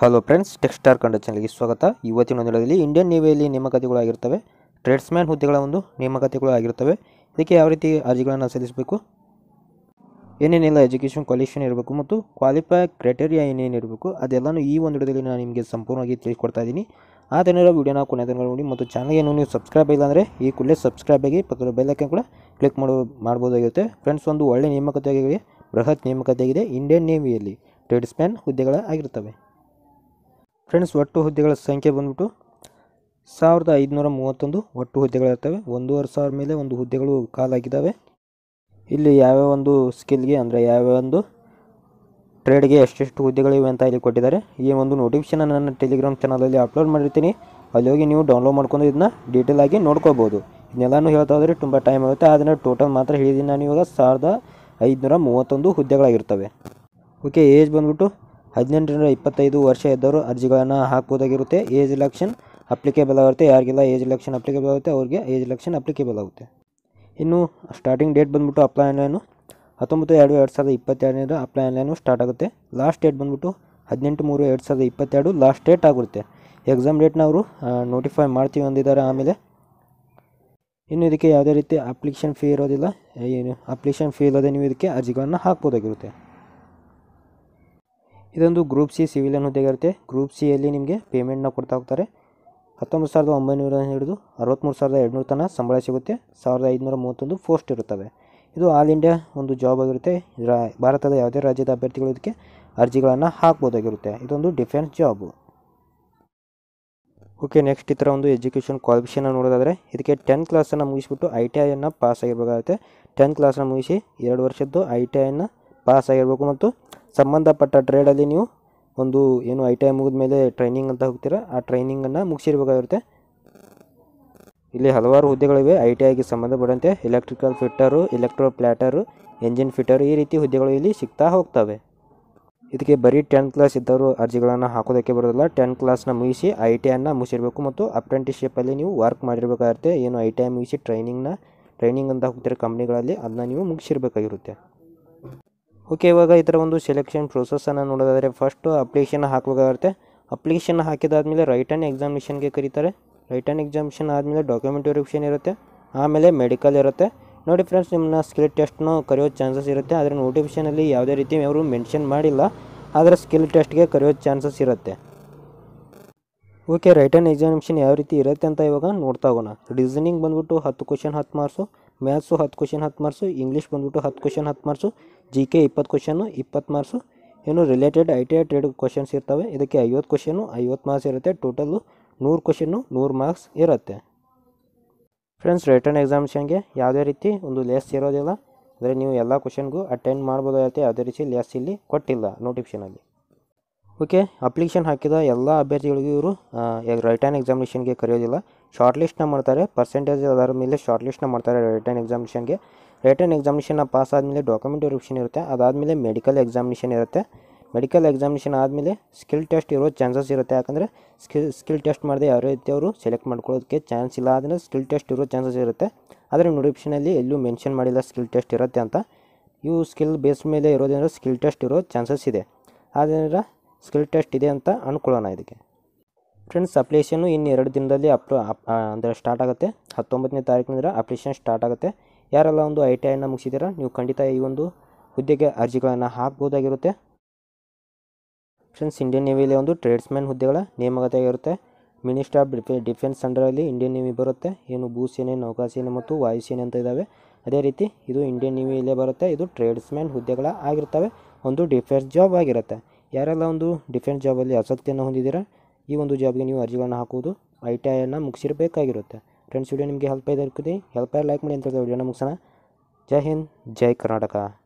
hello friends ಟೆಕ್ಸ್ಟಾರ್ ಕಂಡ ಚಾನಲ್ಗೆ ಸ್ವಾಗತ ಇವತ್ತಿನ ಒಂದು ದಿನದಲ್ಲಿ ಇಂಡಿಯನ್ ನೇವಿಯಲ್ಲಿ ನೇಮಕಾತಿಗಳು ಆಗಿರ್ತವೆ ಟ್ರೇಡ್ಸ್ಮ್ಯಾನ್ ಹುದ್ದೆಗಳ ಒಂದು ನೇಮಕಾತಿಗಳು ಆಗಿರ್ತವೆ ಇದಕ್ಕೆ ಯಾವ ರೀತಿ ಅರ್ಜಿಗಳನ್ನು ಸಲ್ಲಿಸಬೇಕು ಏನೇನೆಲ್ಲ ಎಜುಕೇಷನ್ ಕ್ವಾಲಿಫಿಕೇಷನ್ ಇರಬೇಕು ಮತ್ತು ಕ್ವಾಲಿಫೈ ಕ್ರೈಟೇರಿಯಾ ಏನೇನು ಇರಬೇಕು ಅದೆಲ್ಲನೂ ಈ ಒಂದು ವಿಡಿಯೋದಲ್ಲಿ ನಾನು ನಿಮಗೆ ಸಂಪೂರ್ಣವಾಗಿ ತಿಳಿಸ್ಕೊಡ್ತಾ ಇದ್ದೀನಿ ಆ ದಿನದ ವಿಡಿಯೋನ ಕೊನೆ ತನಕ ನೋಡಿ ಮತ್ತು ಚಾನಲ್ಗೆ ಇನ್ನೂ ನೀವು ಸಬ್ಸ್ಕ್ರೈಬ್ ಇಲ್ಲ ಅಂದರೆ ಈ ಕೂಡಲೇ ಸಬ್ಸ್ಕ್ರೈಬ್ ಆಗಿ ಪಕ್ಕದ ಬೆಲ್ಲೈಕನ್ ಕೂಡ ಕ್ಲಿಕ್ ಮಾಡೋ ಮಾಡ್ಬೋದಾಗಿರುತ್ತೆ ಫ್ರೆಂಡ್ಸ್ ಒಂದು ಒಳ್ಳೆ ನೇಮಕಾತಿಯಾಗಿದೆ ಬೃಹತ್ ನೇಮಕಾತಿಯಾಗಿದೆ ಇಂಡಿಯನ್ ನೇವಿಯಲ್ಲಿ ಟ್ರೇಡ್ಸ್ಮ್ಯಾನ್ ಹುದ್ದೆಗಳ ಆಗಿರ್ತವೆ ಫ್ರೆಂಡ್ಸ್ ಒಟ್ಟು ಹುದ್ದೆಗಳ ಸಂಖ್ಯೆ ಬಂದ್ಬಿಟ್ಟು ಸಾವಿರದ ಐದುನೂರ ಮೂವತ್ತೊಂದು ಒಟ್ಟು ಹುದ್ದೆಗಳಿರ್ತವೆ ಒಂದೂವರೆ ಸಾವಿರ ಮೇಲೆ ಒಂದು ಹುದ್ದೆಗಳು ಕಾಲಾಗಿದ್ದಾವೆ ಇಲ್ಲಿ ಯಾವ್ಯಾವ ಒಂದು ಸ್ಕಿಲ್ಗೆ ಅಂದರೆ ಯಾವ್ಯಾವ ಒಂದು ಟ್ರೇಡ್ಗೆ ಎಷ್ಟೆಷ್ಟು ಹುದ್ದೆಗಳಿವೆ ಅಂತ ಇಲ್ಲಿ ಕೊಟ್ಟಿದ್ದಾರೆ ಈ ಒಂದು ನೋಟಿಫಿಕೇಶನ್ ನನ್ನ ಟೆಲಿಗ್ರಾಮ್ ಚಾನಲಲ್ಲಿ ಅಪ್ಲೋಡ್ ಮಾಡಿರ್ತೀನಿ ಅಲ್ಲಿ ಹೋಗಿ ನೀವು ಡೌನ್ಲೋಡ್ ಮಾಡ್ಕೊಂಡು ಇದನ್ನ ಡೀಟೇಲ್ ಆಗಿ ನೋಡ್ಕೋಬೋದು ಇದನ್ನೆಲ್ಲನೂ ಹೇಳ್ತಾ ಹೋದರೆ ತುಂಬ ಟೈಮ್ ಆಗುತ್ತೆ ಅದನ್ನು ಟೋಟಲ್ ಮಾತ್ರ ಹೇಳಿದ್ದೀನಿ ನಾನು ಇವಾಗ ಸಾವಿರದ ಐದುನೂರ ಮೂವತ್ತೊಂದು ಹುದ್ದೆಗಳಾಗಿರ್ತವೆ ಓಕೆ ಏಜ್ ಬಂದ್ಬಿಟ್ಟು ಹದಿನೆಂಟರಿಂದ ಇಪ್ಪತ್ತೈದು ವರ್ಷ ಇದ್ದವರು ಅರ್ಜಿಗಳನ್ನು ಹಾಕ್ಬೋದಾಗಿರುತ್ತೆ ಏಜ್ ಇಲೆಕ್ಷನ್ ಅಪ್ಲಿಕೇಬಲ್ ಆಗುತ್ತೆ ಯಾರಿಗೆಲ್ಲ ಏಜ್ ಇಲೆಕ್ಷನ್ ಅಪ್ಲಿಕೇಬಲ್ ಆಗುತ್ತೆ ಅವ್ರಿಗೆ ಏಜ್ ಇಲೆಕ್ಷನ್ ಅಪ್ಲಿಕೇಬಲ್ ಆಗುತ್ತೆ ಇನ್ನು ಸ್ಟಾರ್ಟಿಂಗ್ ಡೇಟ್ ಬಂದ್ಬಿಟ್ಟು ಅಪ್ಲೈ ಆನ್ಲೈನು ಹತ್ತೊಂಬತ್ತು ಎರಡು ಎರಡು ಸಾವಿರದ ಇಪ್ಪತ್ತೆರಡರಿಂದ ಅಪ್ಲೈ ಆನ್ಲೈನು ಸ್ಟಾರ್ಟ್ ಆಗುತ್ತೆ ಲಾಸ್ಟ್ ಡೇಟ್ ಬಂದ್ಬಿಟ್ಟು ಹದಿನೆಂಟು ಮೂರು ಎರಡು ಸಾವಿರದ ಇಪ್ಪತ್ತೆರಡು ಲಾಸ್ಟ್ ಡೇಟ್ ಆಗುತ್ತೆ ಎಕ್ಸಾಮ್ ಡೇಟ್ನ ಅವರು ನೋಟಿಫೈ ಮಾಡ್ತೀವಿ ಅಂದಿದ್ದಾರೆ ಆಮೇಲೆ ಇನ್ನು ಇದಕ್ಕೆ ಯಾವುದೇ ರೀತಿ ಅಪ್ಲಿಕೇಶನ್ ಫೀ ಇರೋದಿಲ್ಲ ಏನು ಅಪ್ಲಿಕೇಶನ್ ಫೀ ಇಲ್ಲದೆ ನೀವು ಇದಕ್ಕೆ ಅರ್ಜಿಗಳನ್ನು ಹಾಕ್ಬೋದಾಗಿರುತ್ತೆ ಇದೊಂದು ಗ್ರೂಪ್ ಸಿ ಸಿವಿಲಿಯನ್ ಹುದ್ದೆಗಿರುತ್ತೆ ಗ್ರೂಪ್ ಸಿಯಲ್ಲಿ ನಿಮಗೆ ಪೇಮೆಂಟ್ನ ಕೊಡ್ತಾ ಹೋಗ್ತಾರೆ ಹತ್ತೊಂಬತ್ತು ಸಾವಿರದ ಒಂಬೈನೂರ ಹಿಡಿದು ಅರವತ್ತ್ಮೂರು ಸಾವಿರದ ಎರಡುನೂರು ತನಕ ಸಂಬಳ ಸಿಗುತ್ತೆ ಸಾವಿರದ ಐದುನೂರ ಮೂವತ್ತೊಂದು ಪೋಸ್ಟ್ ಇರುತ್ತವೆ ಇದು ಆಲ್ ಇಂಡಿಯಾ ಒಂದು ಜಾಬ್ ಆಗಿರುತ್ತೆ ಇದರ ಭಾರತದ ಯಾವುದೇ ರಾಜ್ಯದ ಅಭ್ಯರ್ಥಿಗಳು ಇದಕ್ಕೆ ಅರ್ಜಿಗಳನ್ನು ಹಾಕ್ಬೋದಾಗಿರುತ್ತೆ ಇದೊಂದು ಡಿಫೆನ್ಸ್ ಜಾಬು ಓಕೆ ನೆಕ್ಸ್ಟ್ ಈ ಥರ ಒಂದು ಎಜುಕೇಷನ್ ಕ್ವಾಲಿಫಿಕೇಷನ್ ನೋಡೋದಾದರೆ ಇದಕ್ಕೆ ಟೆಂತ್ ಕ್ಲಾಸನ್ನು ಮುಗಿಸ್ಬಿಟ್ಟು ಐ ಟಿ ಐಯನ್ನು ಪಾಸ್ ಆಗಿರಬೇಕಾಗುತ್ತೆ ಟೆಂತ್ ಕ್ಲಾಸನ್ನು ಮುಗಿಸಿ ಎರಡು ವರ್ಷದ್ದು ಐ ಟಿ ಐಯನ್ನು ಪಾಸ್ ಆಗಿರಬೇಕು ಮತ್ತು ಸಂಬಂಧಪಟ್ಟ ಟ್ರೇಡಲ್ಲಿ ನೀವು ಒಂದು ಏನು ಐ ಟಿ ಐ ಮುಗಿದ ಮೇಲೆ ಟ್ರೈನಿಂಗ್ ಅಂತ ಹೋಗ್ತೀರಾ ಆ ಟ್ರೈನಿಂಗನ್ನು ಮುಗಿಸಿರ್ಬೇಕಾಗಿರುತ್ತೆ ಇಲ್ಲಿ ಹಲವಾರು ಹುದ್ದೆಗಳಿವೆ ಐ ಟಿ ಐಗೆ ಸಂಬಂಧಪಟ್ಟಂತೆ electrical fitter electroplater engine fitter ಈ ರೀತಿ ಹುದ್ದೆಗಳು ಇಲ್ಲಿ ಸಿಗ್ತಾ ಹೋಗ್ತವೆ ಇದಕ್ಕೆ ಬರೀ ಟೆಂತ್ ಕ್ಲಾಸ್ ಇದ್ದವರು ಅರ್ಜಿಗಳನ್ನು ಹಾಕೋದಕ್ಕೆ ಬರೋದಿಲ್ಲ ಟೆಂತ್ ಕ್ಲಾಸ್ನ ಮುಗಿಸಿ ಐ ಟಿ ಐನ ಮುಗಿಸಿರಬೇಕು ಮತ್ತು ಅಪ್ರೆಂಟಿಸ್ಶಿಪ್ಪಲ್ಲಿ ನೀವು ವರ್ಕ್ ಮಾಡಿರಬೇಕಾಗುತ್ತೆ ಏನು ಐ ಟಿ ಐ ಮುಗಿಸಿ ಟ್ರೈನಿಂಗ್ನ ಟ್ರೈನಿಂಗ್ ಅಂತ ಹೋಗ್ತಿರೋ ಕಂಪ್ನಿಗಳಲ್ಲಿ ಅದನ್ನ ನೀವು ಮುಗಿಸಿರ್ಬೇಕಾಗಿರುತ್ತೆ ಓಕೆ ಇವಾಗ ಈ ಥರ ಒಂದು ಸೆಲೆಕ್ಷನ್ ಪ್ರೊಸೆಸನ್ನು ನೋಡೋದಾದರೆ ಫಸ್ಟು ಅಪ್ಲಿಕೇಶನ್ ಹಾಕಬೇಕಾಗುತ್ತೆ ಅಪ್ಲಿಕೇಶನ್ ಹಾಕಿದಾದ್ಮೇಲೆ ರೈಟನ್ ಎಕ್ಸಾಮಿನೇಷನ್ಗೆ ಕರೀತಾರೆ ರೈಟನ್ ಎಕ್ಸಾಮಿನೇಷನ್ ಆದಮೇಲೆ ಡಾಕ್ಯುಮೆಂಟ್ ವೆರಿಫಿಕೇಷನ್ ಇರುತ್ತೆ ಆಮೇಲೆ ಮೆಡಿಕಲ್ ಇರುತ್ತೆ ನೋಡಿ ಫ್ರೆಂಡ್ಸ್ ನಿಮ್ಮನ್ನ ಸ್ಕಿಲ್ ಟೆಸ್ಟ್ನು ಕರೆಯೋ ಚಾನ್ಸಸ್ ಇರುತ್ತೆ ಆದರೆ ನೋಟಿಫಿಕೇಷನಲ್ಲಿ ಯಾವುದೇ ರೀತಿ ಅವರು ಮೆನ್ಷನ್ ಮಾಡಿಲ್ಲ ಆದರೆ ಸ್ಕಿಲ್ ಟೆಸ್ಟ್ಗೆ ಕರೆಯೋ ಚಾನ್ಸಸ್ ಇರುತ್ತೆ ಓಕೆ ರೈಟನ್ ಎಕ್ಸಾಮಿನೇಷನ್ ಯಾವ ರೀತಿ ಇರುತ್ತೆ ಅಂತ ಇವಾಗ ನೋಡ್ತಾ ಹೋಗೋಣ ರೀಸನಿಂಗ್ ಬಂದ್ಬಿಟ್ಟು ಹತ್ತು ಕ್ವಶನ್ ಹತ್ತು ಮಾರ್ಕ್ಸು ಮ್ಯಾಥ್ಸು ಹತ್ತು ಕ್ವಶನ್ ಹತ್ತು ಮಾರ್ಕ್ಸು ಇಂಗ್ಲೀಷ್ ಬಂದ್ಬಿಟ್ಟು ಹತ್ತು ಕ್ವಶನ್ ಹತ್ತು ಮಾರ್ಕ್ಸು ಜಿ ಕೆ ಇಪ್ಪತ್ತು ಕ್ವಶನ್ನು ಇಪ್ಪತ್ತು ಮಾರ್ಕ್ಸು ಏನು related I T I trade questions ಇರ್ತವೆ ಇದಕ್ಕೆ ಐವತ್ತು ಕ್ವಶನು ಐವತ್ತು ಮಾರ್ಕ್ಸ್ ಇರುತ್ತೆ ಟೋಟಲ್ಲು ನೂರು ಕ್ವಶನ್ನು ನೂರು ಮಾರ್ಕ್ಸ್ ಇರುತ್ತೆ ಫ್ರೆಂಡ್ಸ್ ರಿಟರ್ನ್ ಎಕ್ಸಾಮಿಷನ್ಗೆ ಯಾವುದೇ ರೀತಿ ಒಂದು ಲೆಸ್ ಇರೋದಿಲ್ಲ ಅಂದರೆ ನೀವು ಎಲ್ಲ ಕ್ವಶನ್ಗೂ ಅಟೆಂಡ್ ಮಾಡ್ಬೋದಾಗುತ್ತೆ ಯಾವುದೇ ರೀತಿ ಲೆಸ್ ಇಲ್ಲಿ ಕೊಟ್ಟಿಲ್ಲ ನೋಟಿಫಿಕೇಷನಲ್ಲಿ ಓಕೆ ಅಪ್ಲಿಕೇಶನ್ ಹಾಕಿದ ಎಲ್ಲ ಅಭ್ಯರ್ಥಿಗಳಿಗೂ ಇವರು ರಿಟರ್ನ್ ಎಕ್ಸಾಮಿನೇಷನ್ಗೆ ಕರೆಯೋದಿಲ್ಲ ಶಾರ್ಟ್ ಲಿಸ್ಟ್ನ ಮಾಡ್ತಾರೆ ಪರ್ಸೆಂಟೇಜ್ ಅದರ ಮೇಲೆ ಶಾರ್ಟ್ ಲಿಸ್ಟ್ನ ಮಾಡ್ತಾರೆ ರಿಟರ್ನ್ ಎಕ್ಸಾಮಿನೇಷನ್ಗೆ ರಿಟರ್ನ್ ಎಕ್ಸಾಮಿನೇಷನ್ನ ಪಾಸ್ ಆದಮೇಲೆ ಡಾಕ್ಯುಮೆಂಟ್ ವೆರಿಫಿಕೇಷನ್ ಇರುತ್ತೆ ಅದಾದಮೇಲೆ ಮೆಡಿಕಲ್ ಎಕ್ಸಾಮಿನೇಷನ್ ಇರುತ್ತೆ ಮೆಡಿಕಲ್ ಎಕ್ಸಾಮಿನೇಷನ್ ಆದಮೇಲೆ ಸ್ಕಿಲ್ ಟೆಸ್ಟ್ ಇರೋ ಚಾನ್ಸಸ್ ಇರುತ್ತೆ ಯಾಕಂದರೆ ಸ್ಕಿಲ್ ಸ್ಕಿಲ್ ಟೆಸ್ಟ್ ಮಾಡದೆ ಯಾವ ರೀತಿ ಅವರು ಸೆಲೆಕ್ಟ್ ಮಾಡ್ಕೊಳ್ಳೋದಕ್ಕೆ ಚಾನ್ಸ್ ಇಲ್ಲ ಅದನ್ನು ಸ್ಕಿಲ್ ಟೆಸ್ಟ್ ಇರೋ ಚಾನ್ಸಸ್ ಇರುತ್ತೆ ಆದರೆ ನೋಟಿಫಿಕೇಷನಲ್ಲಿ ಎಲ್ಲೂ ಮೆನ್ಷನ್ ಮಾಡಿಲ್ಲ ಸ್ಕಿಲ್ ಟೆಸ್ಟ್ ಇರುತ್ತೆ ಅಂತ ಇವು ಸ್ಕಿಲ್ ಬೇಸ್ ಮೇಲೆ ಇರೋದ್ರಿಂದ ಸ್ಕಿಲ್ ಟೆಸ್ಟ್ ಇರೋ ಚಾನ್ಸಸ್ ಇದೆ ಆದ್ದರಿಂದ ಸ್ಕಿಲ್ ಟೆಸ್ಟ್ ಇದೆ ಅಂತ ಅಂದ್ಕೊಳ್ಳೋಣ ಇದಕ್ಕೆ ಫ್ರೆಂಡ್ಸ್ ಅಪ್ಲಿಕೇಶನ್ನು ಇನ್ನು ಎರಡು ದಿನದಲ್ಲಿ ಅಪ್ ಅಂದರೆ ಸ್ಟಾರ್ಟ್ ಆಗುತ್ತೆ ಹತ್ತೊಂಬತ್ತನೇ ತಾರೀಕಿನಿಂದ ಅಪ್ಲಿಕೇಶನ್ ಸ್ಟಾರ್ಟ್ ಆಗುತ್ತೆ ಯಾರೆಲ್ಲ ಒಂದು ಐ ಟಿ ಐನ ಮುಗಿಸಿದ್ದೀರಾ ನೀವು ಖಂಡಿತ ಈ ಒಂದು ಹುದ್ದೆಗೆ ಅರ್ಜಿಗಳನ್ನು ಹಾಕ್ಬೋದಾಗಿರುತ್ತೆ ಫ್ರೆಂಡ್ಸ್ ಇಂಡಿಯನ್ ನೇವಿಯಲ್ಲಿ ಒಂದು ಟ್ರೇಡ್ಸ್ಮ್ಯಾನ್ ಹುದ್ದೆಗಳ ನೇಮಕಾತಿಯಾಗಿರುತ್ತೆ ಮಿನಿಸ್ಟರ್ ಆಫ್ ಡಿಫೆ ಡಿಫೆನ್ಸ್ ಅಂಡರಲ್ಲಿ ಇಂಡಿಯನ್ ನೇವಿ ಬರುತ್ತೆ ಏನು ಭೂಸೇನೆ ನೌಕಾಸೇನೆ ಮತ್ತು ವಾಯುಸೇನೆ ಅಂತ ಇದ್ದಾವೆ ಅದೇ ರೀತಿ ಇದು ಇಂಡಿಯನ್ ನೇವಿಯಲ್ಲೇ ಬರುತ್ತೆ ಇದು ಟ್ರೇಡ್ಸ್ಮ್ಯಾನ್ ಹುದ್ದೆಗಳ ಆಗಿರ್ತವೆ ಒಂದು ಡಿಫೆನ್ಸ್ ಜಾಬ್ ಆಗಿರುತ್ತೆ ಯಾರೆಲ್ಲ ಒಂದು ಡಿಫೆನ್ಸ್ ಜಾಬಲ್ಲಿ ಆಸಕ್ತಿಯನ್ನು ಹೊಂದಿದ್ದೀರಾ ಈ ಒಂದು ಜಾಬ್ಗೆ ನೀವು ಅರ್ಜಿಗಳನ್ನು ಹಾಕುವುದು ಐ ಟಿ ಐಯನ್ನು ಮುಗಿಸಿರಬೇಕಾಗಿರುತ್ತೆ ಫ್ರೆಂಡ್ಸ್ ವಿಡಿಯೋ ನಿಮಗೆ ಹೆಲ್ಪ್ ಇದೆ ಇರ್ತೀವಿ ಹೆಲ್ಪ್ ಲೈಕ್ ಮಾಡಿ ಅಂತ ವಿಡಿಯೋನ ಮುಗಿಸೋಣ ಜೈ ಹಿಂದ್ ಜೈ ಕರ್ನಾಟಕ